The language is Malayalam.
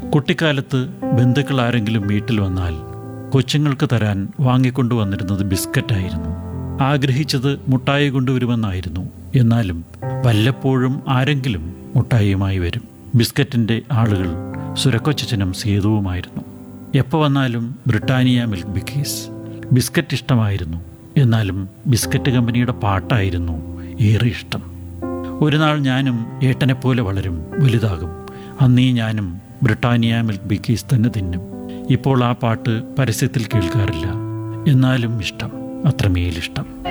കുട്ടിക്കാലത്ത് ബന്ധുക്കൾ ആരെങ്കിലും വീട്ടിൽ വന്നാൽ കൊച്ചുങ്ങൾക്ക് തരാൻ വാങ്ങിക്കൊണ്ടുവന്നിരുന്നത് ബിസ്ക്കറ്റായിരുന്നു ആഗ്രഹിച്ചത് മുട്ടായി കൊണ്ടുവരുമെന്നായിരുന്നു എന്നാലും വല്ലപ്പോഴും ആരെങ്കിലും മുട്ടായിയുമായി വരും ബിസ്ക്കറ്റിൻ്റെ ആളുകൾ സുരക്കൊച്ചനും സേതുവുമായിരുന്നു എപ്പോൾ വന്നാലും ബ്രിട്ടാനിയ മിൽക്ക് ബിക്കീസ് ബിസ്ക്കറ്റ് ഇഷ്ടമായിരുന്നു എന്നാലും ബിസ്ക്കറ്റ് കമ്പനിയുടെ പാട്ടായിരുന്നു ഏറെ ഇഷ്ടം ഒരു നാൾ ഞാനും ഏട്ടനെപ്പോലെ വളരും വലുതാകും അന്നീ ഞാനും ബ്രിട്ടാനിയ മിൽക്ക് ബിക്കീസ് തന്നെ തിന്നും ഇപ്പോൾ ആ പാട്ട് പരസ്യത്തിൽ കേൾക്കാറില്ല എന്നാലും ഇഷ്ടം അത്രമേലിഷ്ടം